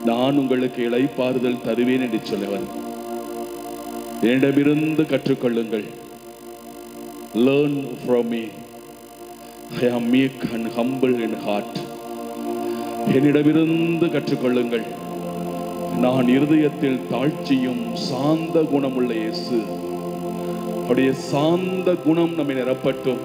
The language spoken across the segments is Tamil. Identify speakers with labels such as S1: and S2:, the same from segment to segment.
S1: நான் உங்களுக்கு இளைப்பாறுதல் தருவேன் என்று சொல்லவர் என்னிடமிருந்து கற்றுக்கொள்ளுங்கள் learn from me I am meek and humble in heart என்னிடமிருந்து கற்றுக்கொள்ளுங்கள் நான் இருதயத்தில் தாழ்ச்சியும் சாந்த குணமுள்ள இயேசு அவருடைய சாந்த குணம் நம்மை நிரப்பட்டும்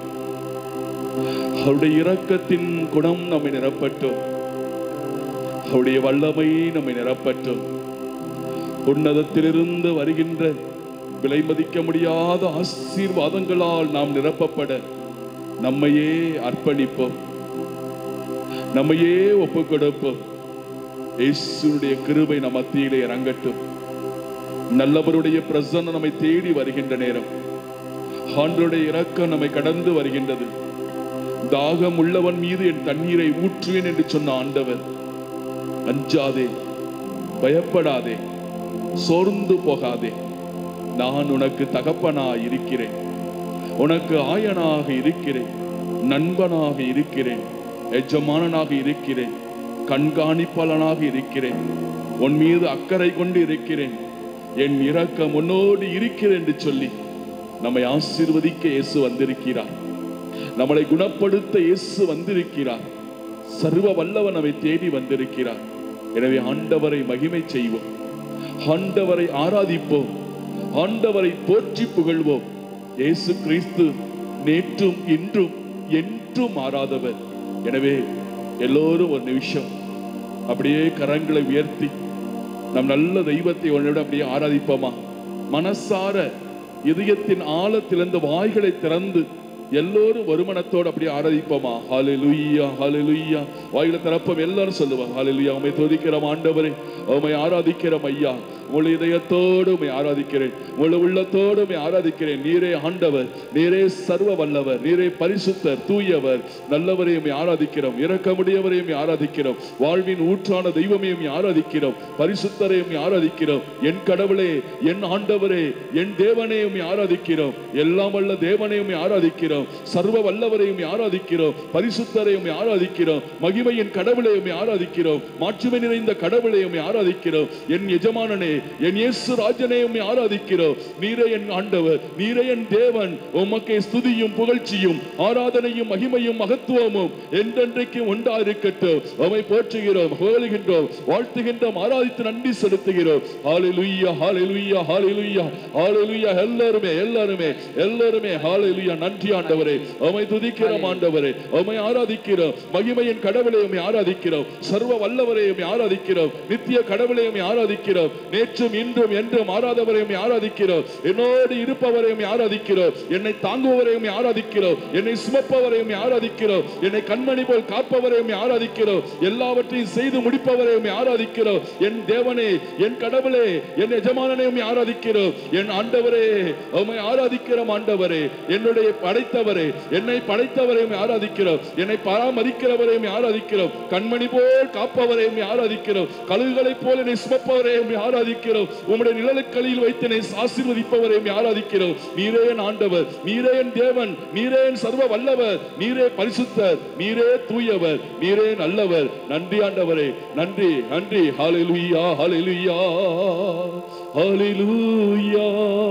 S1: அவருடைய இரக்கத்தின் குணம் நம்மை நிரப்பட்டும் அவருடைய வல்லமை நம்மை நிரப்பட்டும் உன்னதத்திலிருந்து வருகின்ற விலை மதிக்க முடியாத ஆசீர்வாதங்களால் நாம் நிரப்பப்பட நம்மையே அர்ப்பணிப்போம் நம்மையே ஒப்புக் கொடுப்போம் இயேசுடைய கிருபை நம் மத்தியிலே இறங்கட்டும் நல்லவருடைய பிரசன்னம் நம்மை தேடி வருகின்ற நேரம் ஆண்டருடைய இரக்கம் நம்மை கடந்து வருகின்றது தாகம் உள்ளவன் மீது என் தண்ணீரை ஊற்றுவேன் என்று சொன்ன ஆண்டவர் அஞ்சாதே பயப்படாதே சோர்ந்து போகாதே நான் உனக்கு தகப்பனாய் இருக்கிறேன் உனக்கு ஆயனாக இருக்கிறேன் நண்பனாக இருக்கிறேன் எஜமானனாக இருக்கிறேன் கண்காணிப்பாளனாக இருக்கிறேன் உன் மீது அக்கறை கொண்டு இருக்கிறேன் என் இரக்கம் உன்னோடு இருக்கிறேன் என்று சொல்லி நம்மை ஆசீர்வதிக்க இயேசு வந்திருக்கிறார் நம்மளை குணப்படுத்த இயேசு வந்திருக்கிறார் சர்வ வல்லவன் நம்மை தேடி வந்திருக்கிறார் எனவே ஆண்டவரை மகிமை செய்வோம் ஆண்டவரை ஆராதிப்போம் ஆண்டவரை போற்றி புகழ்வோம் இயேசு கிறிஸ்து நேற்றும் இன்றும் என்றும் மாறாதவர் எனவே எல்லோரும் ஒரு நிமிஷம் அப்படியே கரங்களை உயர்த்தி நம் நல்ல தெய்வத்தை உன்னிடம் அப்படியே ஆராதிப்போமா மனசார இதயத்தின் ஆழத்திலிருந்து வாய்களை திறந்து எல்லோரும் வருமானத்தோடு அப்படியே ஆராதிப்போமா ஹalleluya ஹalleluya வாயில திறப்போம் எல்லாரும் சொல்லுவாங்க ஹalleluya உம்மை துதிக்கிறோம் ஆண்டவரே உம்மை ஆராதிக்கிறோம் ஐயா முழு இதயத்தோடு உம்மை ஆராதிக்கிறேன் முழு உள்ளத்தோடு உம்மை ஆராதிக்கிறேன் நீரே ஆண்டவர் நீரே சர்வ வல்லவர் நீரே பரிசுத்தர் தூயவர் நல்லவரை உம்மை ஆராதிக்கிறோம் இரக்கமுடையவரை உம்மை ஆராதிக்கிறோம் வாழ்வின் ஊற்றான தெய்வமே உம்மை ஆராதிக்கிறோம் பரிசுத்தரை உம்மை ஆராதிக்கிறோம் என் கடவுளே என் ஆண்டவரே என் தேவனே உம்மை ஆராதிக்கிறோம் எல்லாம் வல்ல தேவனை உம்மை ஆராதிக்கிறோம் சர்வ வல்லவரை உம்மை ஆராதிக்கிறோம் பரிசுத்தரை உம்மை ஆராதிக்கிறோம் மகிமையின் கடவுளை உம்மை ஆராதிக்கிறோம் மாட்சிமை நிறைந்த கடவுளை உம்மை ஆராதிக்கிறோம் என் எஜமானனே என் இயேசு ராஜனே உம்மை ஆராதிக்கிறோம் நீரே என் ஆண்டவர் நீரே என் தேவன் உமக்கே ஸ்துதியும் புகழ்ச்சியும் ஆராதனையும் மகிமையும் மகத்துவமும் என்றென்றைக்கும் உண்டா இருக்கட்டும் உம்மை போற்றுகிறோம் புகழுகின்றோம் வாழ்த்துகின்றோம் ஆராதித்து நன்றி செலுத்துகிறோம் ஹalleluya ஹalleluya ஹalleluya ஹalleluya எல்லாருமே எல்லாருமே எல்லாருமே ஹalleluya நன்றி ஆண்டவரே உம்மை துதிக்கிறோம் ஆண்டவரே உம்மை ஆராதிக்கிறோம் மகிமையின் கடவுளை உம்மை ஆராதிக்கிறோம் சர்வ வல்லவரை உம்மை ஆராதிக்கிறோம் நித்திய கடவுளை உம்மை ஆராதிக்கிறோம் நேற்றும் இன்றும் என்றும் ஆராதவரை உம்மை ஆராதிக்கிறோம் என்னோடு இருப்பவரை உம்மை ஆராதிக்கிறோம் என்னை தாங்குவவரை உம்மை ஆராதிக்கிறோம் என்னை சுமப்பவரை உம்மை ஆராதிக்கிறோம் என்னை கண்மணி போல் காப்பவரை உம்மை ஆராதிக்கிறோம் எல்லாவற்றையும் செய்து முடிப்பவரை உம்மை ஆராதிக்கிறோம் என் தேவனே என் கடவுளே என் எஜமானனை உம்மை ஆராதிக்கிறோம் என் ஆண்டவரே உம்மை ஆராதிக்கிறோம் ஆண்டவரே என்னுடைய படைத்தவரே என்னை படைத்தவரை உம்மை ஆராதிக்கிறோம் என்னை பராமரிக்கிறவரை உம்மை ஆராதிக்கிறோம் கண்மணி போல் காப்பவரை உம்மை ஆராதிக்கிறோம் கழுகுகளைப் போல என்னை சுமப்பவரை உம்மை ஆராதிக்கிறோம் உம்முடைய நிழலுக்களில் வைத்து என்னை ஆசீர்வதிப்பவரை உம்மை ஆராதிக்கிறோம் நீரே என் ஆண்டவர் நீரே என் தேவன் நீரே என் சர்வ வல்லவர் நீரே பரிசுத்தர் நீரே தூயவர் நீரே நல்லவர் நன்றி ஆண்டவரே நன்றி நன்றி ஹalleluya ஹalleluya ஹalleluya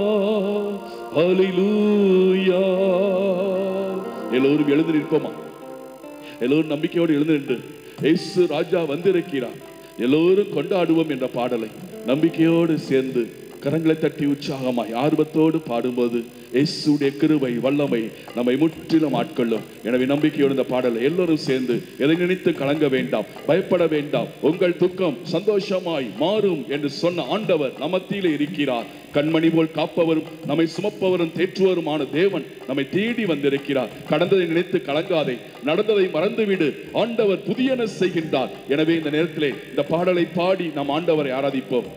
S1: ஹalleluya எல்லோரும் எழுந்து நிற்போமா எல்லோரும் நம்பிக்கையோடு எழுந்து நின்று இயேசு ராஜா வந்திருக்கிறார் எல்லோரும் கொண்டாடுவோம் என்ற பாடலை நம்பிக்கையோடு சேர்ந்து கரங்களை தட்டி உற்சாகமாய் ஆர்வத்தோடு பாடும்போது இயேசுடைய கிருபை வல்லமை நம்மை முற்றிலும் ஆட்கொள்ளும் எனவே நம்பிக்கையோடு இந்த பாடலை எல்லோரும் சேர்ந்து எதை நினைத்து கலங்க வேண்டாம் பயப்பட வேண்டாம் உங்கள் துக்கம் சந்தோஷமாய் மாறும் என்று சொன்ன ஆண்டவர் நமத்திலே இருக்கிறார் கண்மணி போல் காப்பவரும் நம்மை சுமப்பவரும் தேற்றுவருமான தேவன் நம்மை தேடி வந்திருக்கிறார் கடந்ததை நினைத்து கலங்காதே நடந்ததை மறந்துவிடு ஆண்டவர் புதியன செய்கின்றார் எனவே இந்த நேரத்திலே இந்த பாடலை பாடி நாம் ஆண்டவரை ஆராதிப்போம்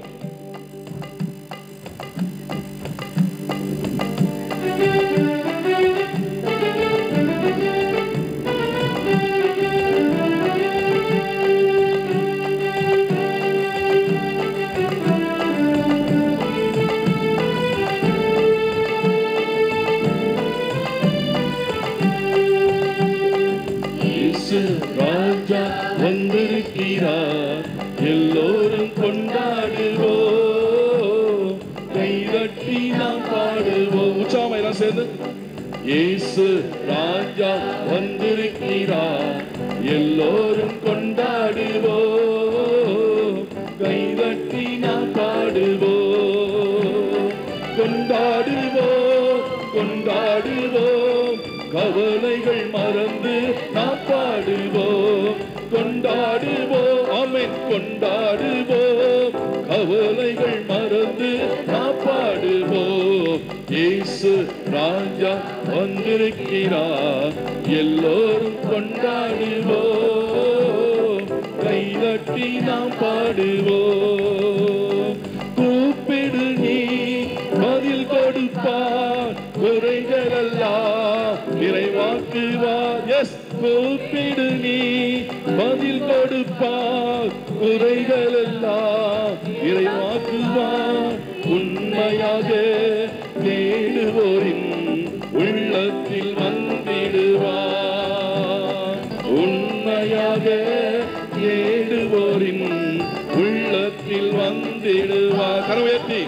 S1: இயேசு ராஜா வந்திருக்கிறார் எல்லோரும் கவலைகள் மறந்து நாம் பாடுவோம் கொண்டாடுவோம் ஆமென் கொண்டாடுவோம் கவலைகள் மறந்து நாம் பாடுவோம் இயேசு ராஜா வந்திருக்கிறார் எல்லோரும் கொண்டாடுவோம் கைதட்டி நாம் பாடுவோம் கூப்பிடு நீ பதில் கொடுப்பார் குறைகளெல்லாம் நிறைவாக்குவார் எஸ் கூப்பிடு நீ பதில் கொடுப்பார் குறைகளெல்லாம் நிறைவாக்குவார் உண்மையாக தேடுவோரின் உள்ளத்தில் வந்திடுவார் உண்மையாக தேடுவோரின் உள்ளத்தில் வந்திடுவார் கரவேற்றி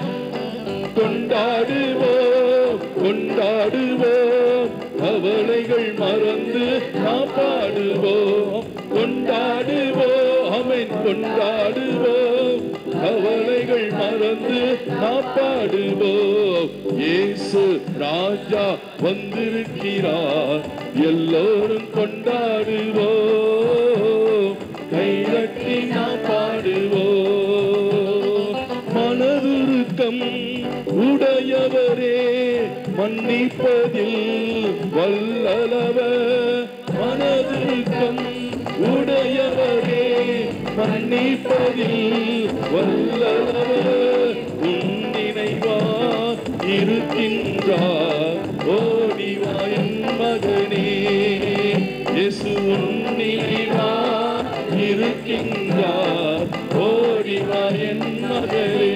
S1: கொண்டாடுவோம் கொண்டாடுவோம் கவலைகள் மறந்து நாம் பாடுவோம் கொண்டாடுவோம் அமேன் கொண்டாடுவோம் கவலைகள் மறந்து நாம் பாடுவோம் இயேசு ராஜா வந்திருக்கிறார் எல்லோரும் கொண்டாடுவோம் கைதட்டி நாம் பாடுவோம் மனதுருக்கம் உடையவரே மன்னிப்பதில் வல்லவர் மனதுருக்கம் உடையவரே மன்னிப்பதில் வல்லவர் உன் நினைவா இருக்கின்றார் ஓடிவா என் மகனே இயேசு உன் நினைவா இருக்கின்றார் ஓடிவா என் மகளே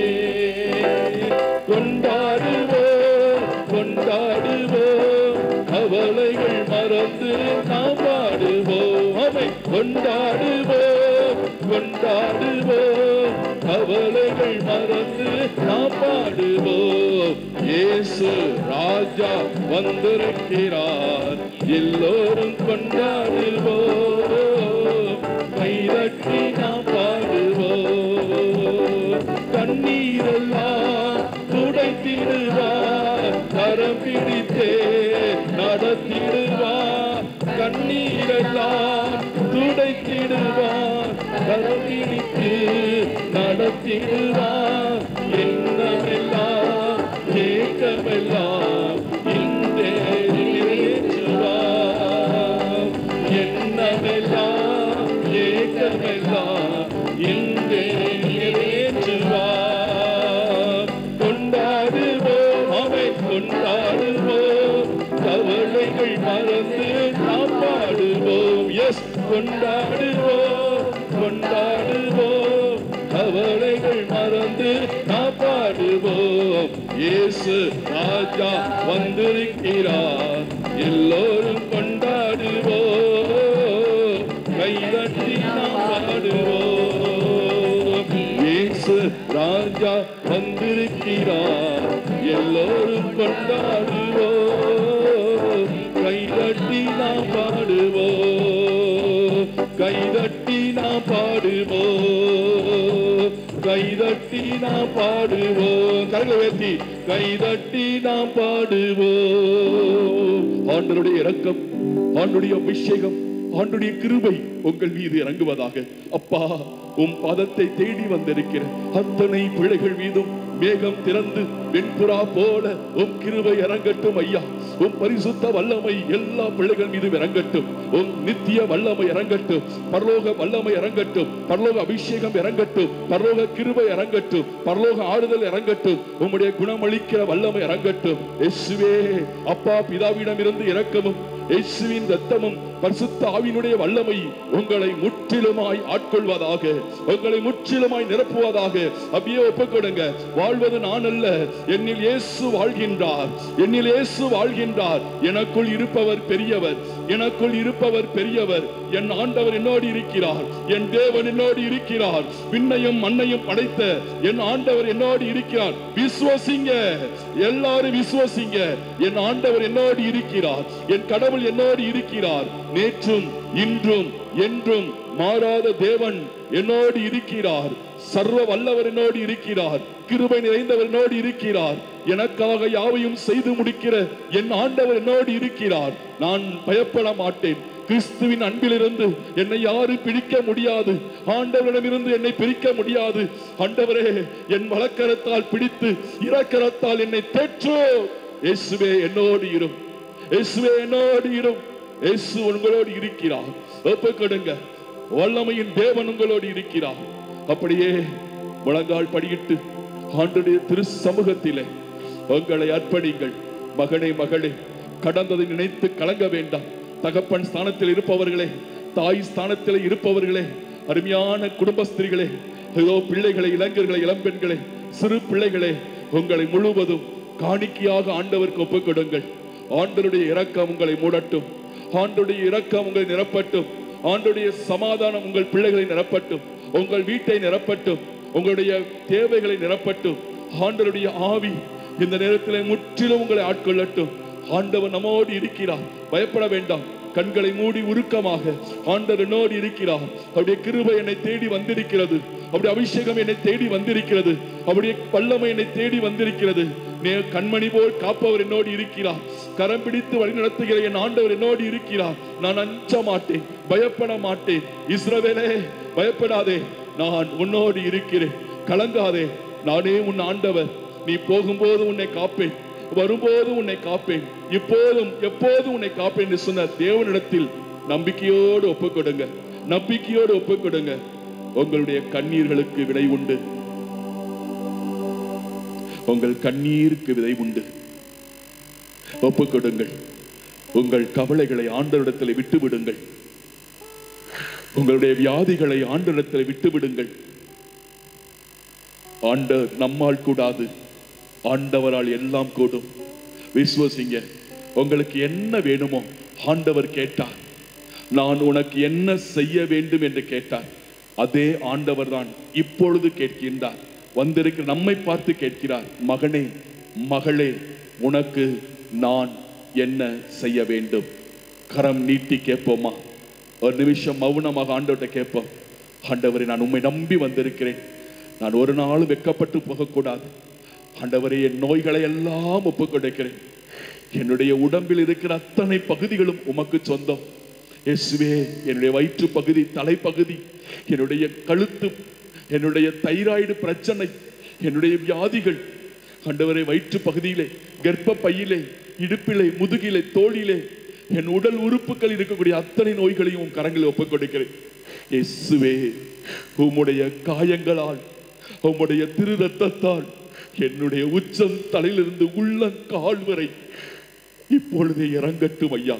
S1: கொண்டாடுவோம் கொண்டாடுவோம் கவலைகள் மறந்து நாம் பாடுவோம் அவை கொண்டாடுவோம் கொண்டாடுவோம் கவலைகள் மறந்து நாம் பாடுவோம் இயேசு ராஜா வந்திருக்கிறார் எல்லோரும் கொண்டாடுவோம் கைதட்டி நாம் பாடுவோம் கண்ணீரெல்லாம் துடைத்திடுவார் கரம் பிடித்தே நடத்திடுவார் கண்ணீரெல்லாம் துடைத்திடுவார் கரம் பிடித்து நடத்திடுவார் என்னமெல்லாம் ஏக்கமெல்லாம் இன்றே நிறைவேற்றுவார் என்னமெல்லாம் ஏக்கமெல்லாம் இன்றே நிறைவேற்றுவார் கொண்டாடுவோம் அவை கொண்டாடுவோம் கவலைகள் மறந்து நாம் பாடுவோம் எஸ் கொண்டாடுவோம் கொண்டாடுவோம் கவலைகள் மறந்து நாம் பாடுவோம் இயேசு ராஜா வந்திருக்கிறார் எல்லோரும் கொண்டாடுவோம் கைதட்டி நாம் பாடுவோம் இயேசு ராஜா வந்திருக்கிறார் எல்லோரும் கொண்டாடுவோம் கைதட்டி நாம் பாடுவோம் கைதட்டி நாம் பாடுவோம் கைதட்டி நாம் பாடுவோம் கரங்களை உயர்த்தி கைதட்டி நாம் பாடுவோம் ஆண்டருடைய இரக்கம் ஆண்டுடைய அபிஷேகம் ஆண்டுடைய கிருபை உங்கள் மீது இறங்குவதாக அப்பா உம் பதத்தை தேடி வந்திருக்கிற அத்தனை பிழைகள் மீதும் மேகம் திறந்து வெண்புறா போல உம் கிருபை இறங்கட்டும் ஐயா உம் பரிசுத்த வல்லமை எல்லா பிள்ளைகள் மீதும் இறங்கட்டும் உம் நித்திய வல்லமை இறங்கட்டும் பரலோக வல்லமை இறங்கட்டும் பரலோக அபிஷேகம் இறங்கட்டும் பரலோக கிருபை இறங்கட்டும் பரலோக ஆறுதல் இறங்கட்டும் உம்முடைய குணமளிக்கிற வல்லமை இறங்கட்டும் இயேசுவே அப்பா பிதாவிடம் இருந்து இறக்கமும் இயேசுவின் ரத்தமும் பரிசுத்த ஆவியினுடைய வல்லமை உங்களை முற்றிலுமாய் ஆட்கொள்வதாக உங்களை முற்றிலுமாய் நிரப்புவதாக அப்படியே ஒப்புக்கொடுங்க வாழ்வது நான் அல்ல என்னில் இயேசு வாழ்கின்றார் என்னில் இயேசு வாழ்கின்றார் எனக்குள் இருப்பவர் பெரியவர் எனக்குள் இருப்பவர் பெரியவர் என் ஆண்டவர் என்னோடு இருக்கிறார் என் தேவன் என்னோடு இருக்கிறார் விண்ணையும் மண்ணையும் படைத்த என் ஆண்டவர் என்னோடு இருக்கிறார் விசுவசிங்க எல்லாரும் விசுவசிங்க என் ஆண்டவர் என்னோடு இருக்கிறார் என் கடவுள் என்னோடு இருக்கிறார் நேற்றும் இன்றும் என்றும் மாறாத தேவன் என்னோடு இருக்கிறார் சர்வ வல்லவர் என்னோடு இருக்கிறார் கிருபை நிறைந்தவர் என்னோடு இருக்கிறார் எனக்காக யாவையும் செய்து முடிக்கிற என் ஆண்டவர் என்னோடு இருக்கிறார் நான் பயப்பட மாட்டேன் கிறிஸ்துவின் அன்பிலிருந்து என்னை யாரும் பிரிக்க முடியாது ஆண்டவரிடமிருந்து என்னை பிரிக்க முடியாது ஆண்டவரே என் வழக்கரத்தால் பிடித்து இரக்கரத்தால் என்னை தேற்றோ இயேசுவே என்னோடு இரும் இயேசுவே என்னோடு இரும் இயேசு உங்களோடு இருக்கிறார் ஒப்புக்கொடுங்க வல்லமையின் தேவன் உங்களோடு இருக்கிறார் அப்படியே முழங்கால் படியிட்டு ஆண்டுடைய திரு சமூகத்திலே உங்களை அர்ப்பணிங்கள் மகனே மகளே கடந்ததை நினைத்து கலங்க வேண்டாம் தகப்பன் ஸ்தானத்தில் இருப்பவர்களே தாய் ஸ்தானத்தில் இருப்பவர்களே அருமையான குடும்பஸ்திரிகளே ஏதோ பிள்ளைகளை இளைஞர்களை இளம்பெண்களே சிறு பிள்ளைகளே உங்களை முழுவதும் காணிக்கையாக ஆண்டவருக்கு ஒப்புக் கொடுங்கள் ஆண்டருடைய இரக்கம் உங்களை மூடட்டும் ஆண்டுடைய இரக்கம் உங்களை நிரப்பட்டும் ஆண்டுடைய சமாதானம் உங்கள் பிள்ளைகளை நிரப்பட்டும் உங்கள் வீட்டை நிரப்பட்டும் உங்களுடைய தேவைகளை நிரப்பட்டும் ஆண்டருடைய ஆவி இந்த நேரத்தில் முற்றிலும் உங்களை ஆட்கொள்ளட்டும் ஆண்டவர் நம்மோடு இருக்கிறார் பயப்பட வேண்டாம் கண்களை மூடி உருக்கமாக ஆண்டவர் என்னோடு இருக்கிறார் அவருடைய கிருபை என்னை தேடி வந்திருக்கிறது அவருடைய அபிஷேகம் என்னை தேடி வந்திருக்கிறது அவருடைய வல்லமை என்னை தேடி வந்திருக்கிறது நே கண்மணி போல் காப்பவர் என்னோடு இருக்கிறார் கரம் பிடித்து வழி நடத்துகிற என் ஆண்டவர் என்னோடு இருக்கிறார் நான் அஞ்ச மாட்டேன் பயப்பட மாட்டேன் இஸ்ரவேலே பயப்படாதே நான் உன்னோடு இருக்கிறேன் கலங்காதே நானே உன் ஆண்டவர் நீ போகும்போது உன்னை காப்பேன் வரும்போது உன்னை காப்பேன் இப்போதும் எப்போதும் உன்னை காப்பேன் என்று சொன்ன தேவனிடத்தில் நம்பிக்கையோடு ஒப்புக் கொடுங்க நம்பிக்கையோடு ஒப்புக் கொடுங்க உங்களுடைய கண்ணீர்களுக்கு விடை உண்டு உங்கள் கண்ணீருக்கு விதை உண்டு ஒப்புக் கொடுங்கள் உங்கள் கவலைகளை ஆண்டவரிடத்தில் விட்டு விடுங்கள் உங்களுடைய வியாதிகளை ஆண்டவரிடத்தில் விட்டு விடுங்கள் ஆண்ட நம்மால் கூடாது ஆண்டவரால் எல்லாம் கூடும் விசுவசிங்க உங்களுக்கு என்ன வேணுமோ ஆண்டவர் கேட்டார் நான் உனக்கு என்ன செய்ய வேண்டும் என்று கேட்டார் அதே ஆண்டவர் தான் இப்பொழுது கேட்கின்றார் வந்திருக்கிற நம்மை பார்த்து கேட்கிறார் மகனே மகளே உனக்கு நான் என்ன செய்ய வேண்டும் கரம் நீட்டி கேட்போமா ஒரு நிமிஷம் மௌனமாக ஆண்டவர்கிட்ட கேட்போம் ஆண்டவரை நான் உம்மை நம்பி வந்திருக்கிறேன் நான் ஒரு நாளும் வெக்கப்பட்டு போகக்கூடாது ஆண்டவரே என் நோய்களை எல்லாம் ஒப்புக் கொடுக்கிறேன் என்னுடைய உடம்பில் இருக்கிற அத்தனை பகுதிகளும் உமக்கு சொந்தம் இயேசுவே என்னுடைய வயிற்று பகுதி தலைப்பகுதி என்னுடைய கழுத்து என்னுடைய தைராய்டு பிரச்சனை என்னுடைய வியாதிகள் ஆண்டவரே வயிற்று பகுதியிலே கர்ப்ப பையிலே இடுப்பிலே முதுகிலே தோளிலே என் உடல் உறுப்புகள் இருக்கக்கூடிய அத்தனை நோய்களையும் உன் கரங்களில் ஒப்புக் கொடுக்கிறேன் இயேசுவே உம்முடைய காயங்களால் உம்முடைய திரு ரத்தத்தால் என்னுடைய உச்சம் தலையிலிருந்து உள்ளங்கால் வரை இப்பொழுதே இறங்கட்டும் ஐயா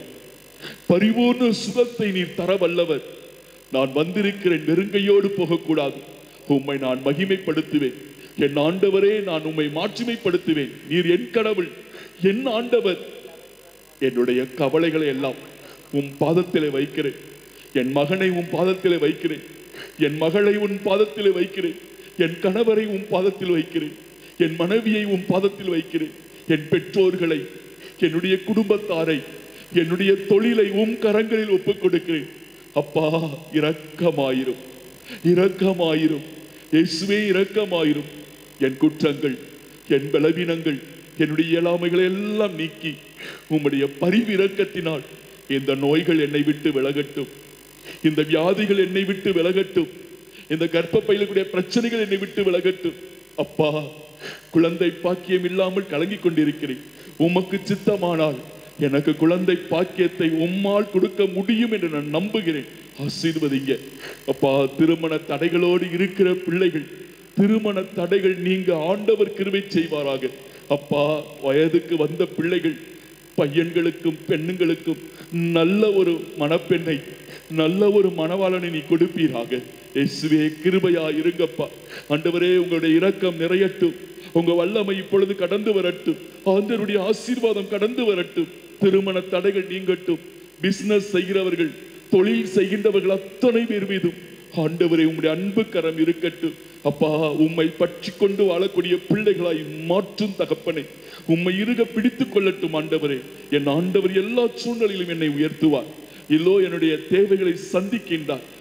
S1: பரிபூர்ண சுகத்தை நீர் தர வல்லவர் நான் வந்திருக்கிறேன் நெருங்கையோடு போகக்கூடாது உம்மை நான் மகிமைப்படுத்துவேன் என் ஆண்டவரே நான் உம்மை மாட்சிமைப்படுத்துவேன் நீர் என் கடவுள் என் ஆண்டவர் என்னுடைய கவலைகளை எல்லாம் உன் பாதத்திலே வைக்கிறேன் என் மகனை உன் பாதத்திலே வைக்கிறேன் என் மகளை உன் பாதத்திலே வைக்கிறேன் என் கணவரை உன் பாதத்தில் வைக்கிறேன் என் மனைவியை உன் பாதத்தில் வைக்கிறேன் என் பெற்றோர்களை என்னுடைய குடும்பத்தாரை என்னுடைய தொழிலை உம் கரங்களில் ஒப்புக் கொடுக்கிறேன் அப்பா இரக்கமாயிரும் இரக்கமாயிரும் இயேசுவே இரக்கமாயிரும் என் குற்றங்கள் என் பலவீனங்கள் என்னுடைய இயலாமைகளை எல்லாம் நீக்கி உம்முடைய பரிவு இரக்கத்தினால் இந்த நோய்கள் என்னை விட்டு விலகட்டும் இந்த வியாதிகள் என்னை விட்டு விலகட்டும் இந்த கர்ப்பப்பையிலுடைய பிரச்சனைகள் என்னை விட்டு விலகட்டும் அப்பா குழந்தை பாக்கியம் இல்லாமல் கலங்கிக் கொண்டிருக்கிறேன் உமக்கு சித்தமானால் எனக்கு குழந்தை பாக்கியத்தை உம்மால் கொடுக்க முடியும் என்று நான் நம்புகிறேன் ஆசீர்வதிங்க அப்பா திருமண தடைகளோடு இருக்கிற பிள்ளைகள் திருமண தடைகள் நீங்க ஆண்டவர் கிருபை செய்வாராக அப்பா வயதுக்கு வந்த பிள்ளைகள் பையன்களுக்கும் பெண்ணுங்களுக்கும் நல்ல ஒரு மணப்பெண்ணை நல்ல ஒரு மணவாளனை நீ கொடுப்பீராக இயேசுவே கிருபையா இருங்கப்பா ஆண்டவரே உங்களுடைய இரக்கம் நிறையட்டும் உங்க வல்லமை இப்பொழுது கடந்து வரட்டும் ஆண்டவருடைய ஆசீர்வாதம் கடந்து வரட்டும் திருமண தடைகள் நீங்கட்டும் பிசினஸ் செய்கிறவர்கள் தொழில் செய்கின்றவர்கள் அத்தனை பேர் மீதும் ஆண்டவரே உம்முடைய அன்பு கரம் இருக்கட்டும் அப்பா உம்மை பற்றி கொண்டு வாழக்கூடிய பிள்ளைகளாய் மாற்றும் தகப்பனே உம்மை இருக பிடித்துக் கொள்ளட்டும் ஆண்டவரே என் ஆண்டவர் எல்லா சூழ்நிலையிலும் என்னை உயர்த்துவார் இல்லோ என்னுடைய தேவைகளை சந்திக்கின்றார்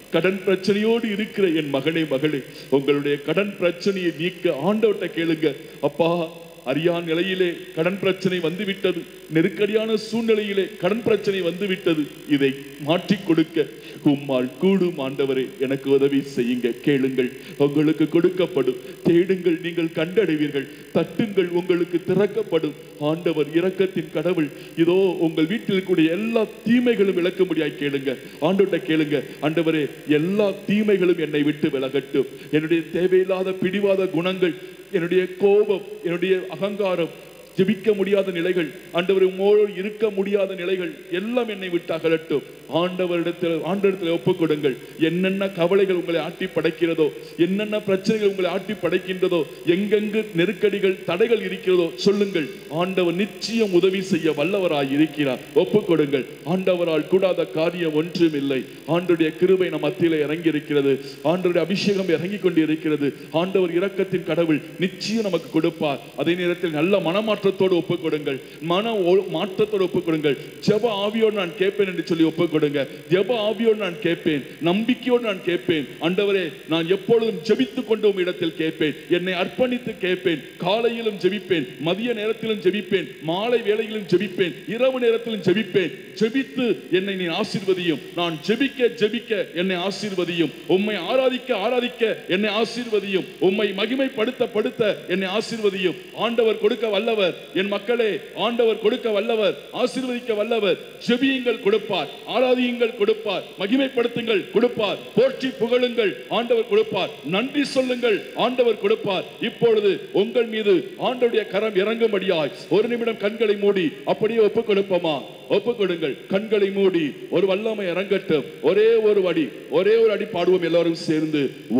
S1: கடன் பிரச்சனையோடு இருக்கிற என் மகனே மகளே உங்களுடைய கடன் பிரச்சனையை நீக்க ஆண்டவர்கிட்ட கேளுங்க அப்பா அறியா நிலையிலே கடன் பிரச்சனை வந்துவிட்டது நெருக்கடியான சூழ்நிலையிலே கடன் பிரச்சனை வந்துவிட்டது இதை மாற்றிக் கொடுக்க உம்மால் கூடும் ஆண்டவரே எனக்கு உதவி செய்யுங்க கேளுங்கள் உங்களுக்கு கொடுக்கப்படும் தேடுங்கள் நீங்கள் கண்டடைவீர்கள் தட்டுங்கள் உங்களுக்கு திறக்கப்படும் ஆண்டவர் இரக்கத்தின் கடவுள் இதோ உங்கள் வீட்டில் கூடிய எல்லா தீமைகளும் விளக்க முடியாய் கேளுங்க ஆண்டவர்கிட்ட கேளுங்க ஆண்டவரே எல்லா தீமைகளும் என்னை விட்டு விலகட்டும் என்னுடைய தேவையில்லாத பிடிவாத குணங்கள் என்னுடைய கோபம் என்னுடைய அகங்காரம் ஜெபிக்க முடியாத நிலைகள் ஆண்டவர் உம்மோடு இருக்க முடியாத நிலைகள் எல்லாம் என்னை விட்டு அகலட்டும் ஆண்டவரிடத்தில் ஆண்டவரிடத்தில் ஒப்புக் கொடுங்கள் என்னென்ன கவலைகள் உங்களை ஆட்டி படைக்கிறதோ என்னென்ன பிரச்சனைகள் உங்களை ஆட்டி படைக்கின்றதோ எங்கெங்கு நெருக்கடிகள் தடைகள் இருக்கிறதோ சொல்லுங்கள் ஆண்டவர் நிச்சயம் உதவி செய்ய வல்லவராய் இருக்கிறார் ஒப்புக் கொடுங்கள் ஆண்டவரால் கூடாத காரியம் ஒன்றும் இல்லை ஆண்டுடைய கிருபை நம் மத்தியிலே இறங்கி இருக்கிறது ஆண்டவருடைய அபிஷேகம் இறங்கி கொண்டு இருக்கிறது ஆண்டவர் இரக்கத்தின் கடவுள் நிச்சயம் நமக்கு கொடுப்பார் அதே நேரத்தில் நல்ல மனமாற்றத்தோடு ஒப்புக் கொடுங்கள் மன ஒ- மாற்றத்தோடு ஒப்புக் கொடுங்கள் ஜெப ஆவியோடு நான் கேட்பேன் என்று சொல்லி ஒப்புக் கொடுங்க ஜெப ஆவியோடு நான் கேட்பேன் நம்பிக்கையோடு நான் கேட்பேன் ஆண்டவரே நான் எப்பொழுதும் ஜெபித்துக் கொண்டு உம் இடத்தில் கேட்பேன் என்னை அர்ப்பணித்து கேட்பேன் காலையிலும் ஜெபிப்பேன் மதிய நேரத்திலும் ஜெபிப்பேன் மாலை வேளையிலும் ஜெபிப்பேன் இரவு நேரத்திலும் ஜெபிப்பேன் ஜெபித்து என்னை நீ ஆசீர்வதியும் நான் ஜெபிக்க ஜெபிக்க என்னை ஆசீர்வதியும் உம்மை ஆராதிக்க ஆராதிக்க என்னை ஆசீர்வதியும் உம்மை மகிமைப்படுத்த படுத்த என்னை ஆசீர்வதியும் ஆண்டவர் கொடுக்க வல்லவர் என் மக்களே ஆண்டவர் கொடுக்க வல்லவர் ஆசீர்வதிக்க வல்லவர் ஜெபியுங்கள் கொடுப்பார் ஆராதியுங்கள் கொடுப்பார் மகிமைப்படுத்துங்கள் கொடுப்பார் போற்றி புகழுங்கள் ஆண்டவர் கொடுப்பார் நன்றி சொல்லுங்கள் ஆண்டவர் கொடுப்பார் இப்பொழுது உங்கள் மீது ஆண்டவருடைய கரம் இறங்கும்படியாய் ஒரு நிமிடம் கண்களை மூடி அப்படியே ஒப்புக் கொடுப்போமா ஒப்புக் கொடுங்கள் கண்களை மூடி ஒரு வல்லமை இறங்கட்டும் ஒரே ஒரு அடி ஒரே ஒரு அடி பாடுவோம் எல்லாரும் சேர்ந்து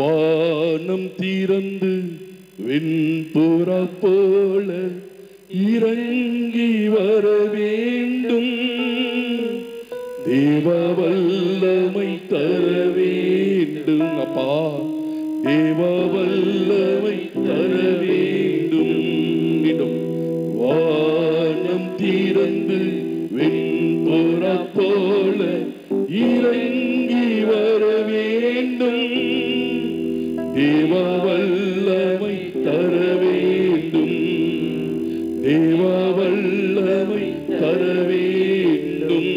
S1: வானம் தீரந்து வெண்புற போல இறங்கி வர வேண்டும் தேவ வல்லமை தர வேண்டும் அப்பா தேவ வல்லமை தர வேண்டும் மீண்டும் வானம் தீரந்து வெண்புற போல இறங்கி வர வேண்டும் தேவ வல்லமை தர வேண்டும் தேவ வல்லமை தர வேண்டும்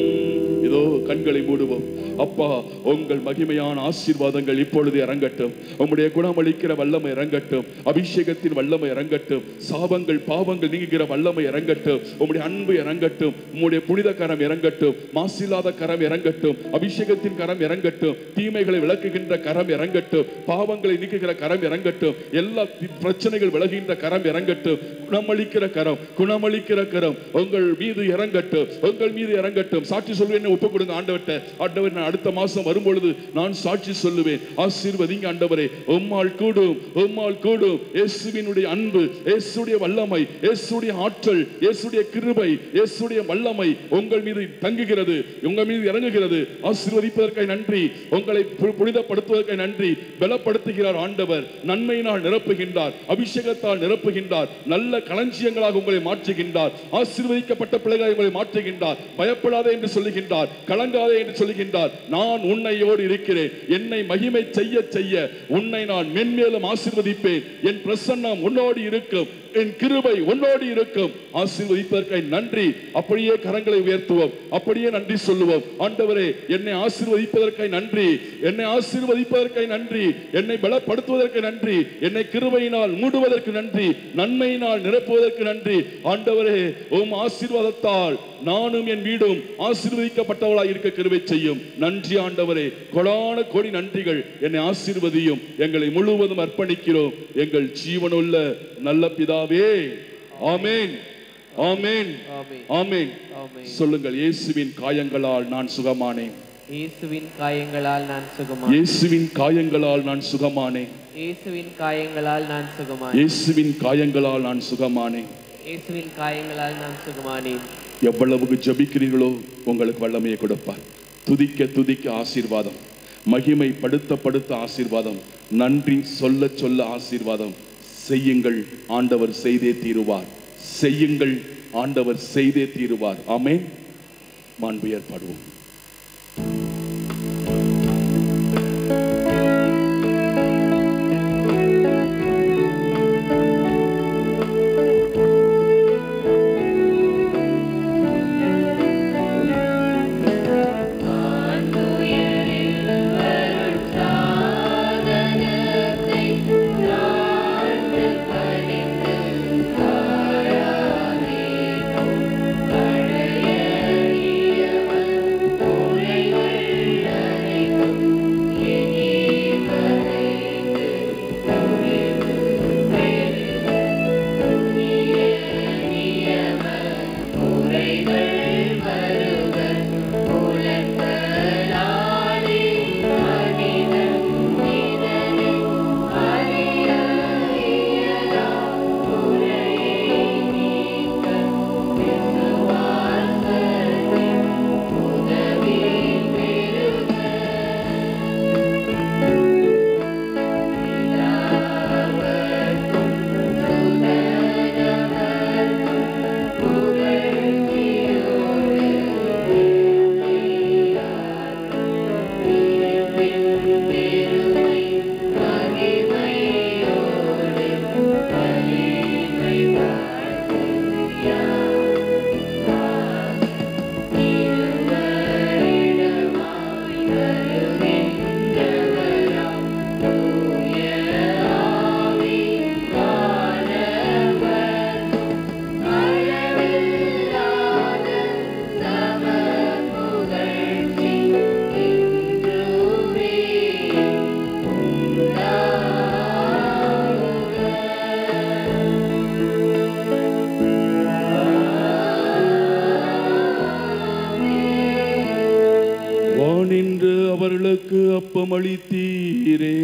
S1: இதோ கண்களை மூடுவோம் அப்பா உங்கள் மகிமையான ஆசீர்வாதங்கள் இப்பொழுது இறங்கட்டும் உம்முடைய குணமளிக்கிற வல்லமை இறங்கட்டும் அபிஷேகத்தின் வல்லமை இறங்கட்டும் சாபங்கள் பாவங்கள் நீங்குகிற வல்லமை இறங்கட்டும் உம்முடைய அன்பு இறங்கட்டும் உம்முடைய புனித கரம் இறங்கட்டும் மாசில்லாத கரம் இறங்கட்டும் அபிஷேகத்தின் கரம் இறங்கட்டும் தீமைகளை விளக்குகின்ற கரம் இறங்கட்டும் பாவங்களை நீக்குகிற கரம் இறங்கட்டும் எல்லா தி- பிரச்சனைகள் விலகுகின்ற கரம் இறங்கட்டும் குணமளிக்கிற கரம் குணமளிக்கிற கரம் உங்கள் மீது இறங்கட்டும் உங்கள் மீது இறங்கட்டும் சாட்சி சொல்வேன் ஒப்பு கொடுங்க ஆண்டவர்கிட்ட ஆண்டவர் நான் அடுத்த மாசம் வரும்பொழுது நான் சாட்சி சொல்லுவேன் ஆசீர்வதிங்க ஆண்டவரே உம்மால் கூடும் உம்மால் கூடும் இயேசுவினுடைய அன்பு இயேசுடைய வல்லமை இயேசுடைய ஆற்றல் இயேசுடைய கிருபை இயேசுடைய வல்லமை உங்கள் மீது தங்குகிறது உங்கள் மீது இறங்குகிறது ஆசீர்வதிப்பதற்காக நன்றி உங்களை பு- புனிதப்படுத்துவதற்காக நன்றி பலப்படுத்துகிறார் ஆண்டவர் நன்மையினால் நிரப்புகின்றார் அபிஷேகத்தால் நிரப்புகின்றார் நல்ல களஞ்சியங்களாக உங்களை மாற்றுகின்றார் ஆசீர்வதிக்கப்பட்ட பிள்ளைகளை உங்களை மாற்றுகின்றார் பயப்படாதே என்று சொல்லுகின்றார் கலங்காதே என்று சொல்லுகின்றார் நான் உன்னையோடு இருக்கிறேன் என்னை மகிமை செய்ய செய்ய உன்னை நான் மென்மேலும் ஆசீர்வதிப்பேன் என் பிரசன்னம் உன்னோடு இருக்கும் என் கிருபை உன்னோடு இருக்கும் ஆசீர்வதிப்பதற்காக நன்றி அப்படியே கரங்களை உயர்த்துவோம் அப்படியே நன்றி சொல்லுவோம் ஆண்டவரே என்னை ஆசீர்வதிப்பதற்காக நன்றி என்னை ஆசீர்வதிப்பதற்காக நன்றி என்னை பலப்படுத்துவதற்கு நன்றி என்னை கிருபையினால் மூடுவதற்கு நன்றி நன்மையினால் நிரப்புவதற்கு நன்றி ஆண்டவரே உம் ஆசீர்வாதத்தால் நானும் என் வீடும் ஆசீர்வதிக்கப்பட்டவளாய் இருக்க கிருபை செய்யும் நன்றி ஆண்டவரே கொடான கோடி நன்றிகள் என்னை ஆசீர்வதியும் எங்களை முழுவதும் அர்ப்பணிக்கிறோம் எங்கள் ஜீவனுள்ள நல்ல பிதாவே ஆமென் ஆமென்
S2: ஆமென்.
S1: ஆமென்
S2: ஆமென்.
S1: சொல்லுங்கள் இயேசுவின் காயங்களால் நான் சுகமானேன்
S2: இயேசுவின் காயங்களால் நான் சுகமானேன்
S1: இயேசுவின் காயங்களால் நான் சுகமானேன்
S2: இயேசுவின் காயங்களால் நான் சுகமானேன்
S1: இயேசுவின் காயங்களால் நான் சுகமானேன்
S2: இயேசுவின் காயங்களால் நான் சுகமானேன்
S1: எவ்வளவுக்கு ஜபிக்கிறீர்களோ உங்களுக்கு வல்லமையை கொடுப்பார் துதிக்க துதிக்க ஆசீர்வாதம் மகிமை படுத்த படுத்த ஆசீர்வாதம் நன்றி சொல்ல சொல்ல ஆசீர்வாதம் செய்யுங்கள் ஆண்டவர் செய்தே தீருவார் செய்யுங்கள் ஆண்டவர் செய்தே தீருவார் ஆமென் மாண்பு ஏற்பாடுவோம் விருப்பம் அளித்தீரே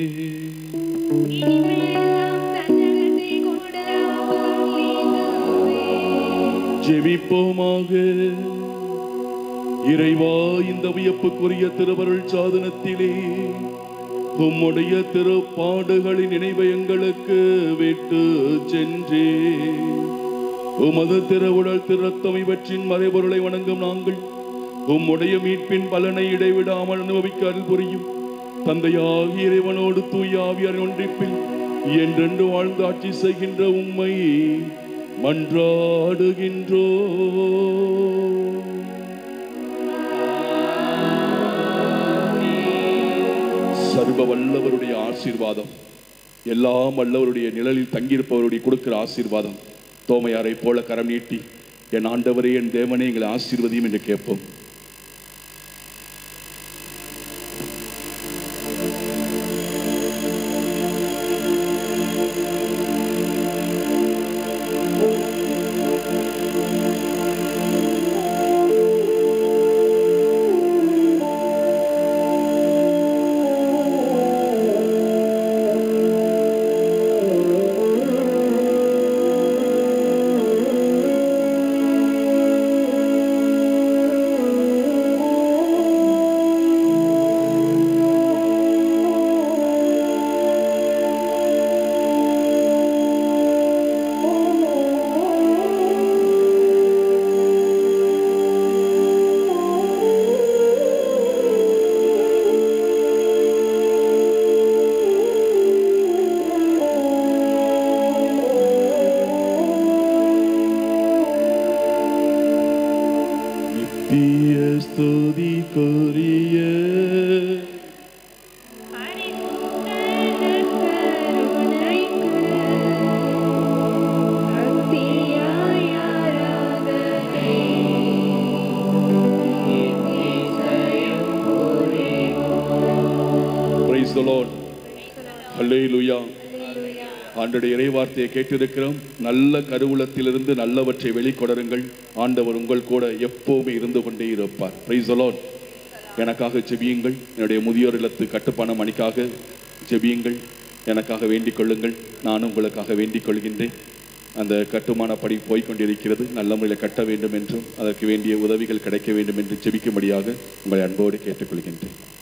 S3: இனிமேலாம் தன்னகத்தை கொண்ட பரலீகமே.
S1: ஜெபிப்போமாக இறைவா இந்த வியப்புக்குரிய திருவருள் சாதனத்திலே உம்முடைய திருப்பாடுகளின் நினைவை எங்களுக்கு விட்டு சென்றே உமது திருவுடல் திருத்தம் இவற்றின் மறைபொருளை வணங்கும் நாங்கள் உம்முடைய மீட்பின் பலனை இடைவிடாமல் அனுபவிக்க அருள் புரியும் தந்தையாகிய இறைவனோடு தூய ஆவியார் ஒன்றிப்பில் என்றென்று வாழ்ந்து ஆட்சி செய்கின்ற உம்மை மன்றாடுகின்றோ சர்வ வல்லவருடைய ஆசீர்வாதம் எல்லாம் வல்லவருடைய நிழலில் தங்கியிருப்பவருடைய கொடுக்கிற ஆசீர்வாதம் தோமையாரை போல கரம் நீட்டி என் ஆண்டவரே என் தேவனே எங்களை ஆசீர்வதியும் என்று கேட்போம் நித்திய ஸ்துதிக்குரிய
S3: பரிசுத்த நற்கருணைக்கு பக்தியாய் ஆராதனை. இசையும் புரிவோம்.
S1: பிரைஸ் த லார்ட் ஹல்லேலூயா
S3: அல்லேலூயா.
S1: ஆண்டுடைய இறைவார்த்தையை கேட்டிருக்கிறோம் நல்ல கருவூலத்திலிருந்து நல்லவற்றை வெளிக்கொடருங்கள் ஆண்டவர் உங்கள் கூட எப்போவுமே இருந்து கொண்டே இருப்பார் பிரைஸ் த லார்ட் எனக்காக ஜெபியுங்கள் என்னுடைய முதியோர் இல்லத்து கட்டுப்பணம் அணிக்காக ஜெபியுங்கள் எனக்காக வேண்டிக் கொள்ளுங்கள் நானும் உங்களுக்காக வேண்டிக் கொள்கின்றேன் அந்த கட்டுமான பணி போய்க்கொண்டிருக்கிறது நல்ல முறையில் கட்ட வேண்டும் என்றும் அதற்கு வேண்டிய உதவிகள் கிடைக்க வேண்டும் என்று ஜெபிக்கும்படியாக உங்களை அன்போடு கேட்டுக்கொள்கின்றேன்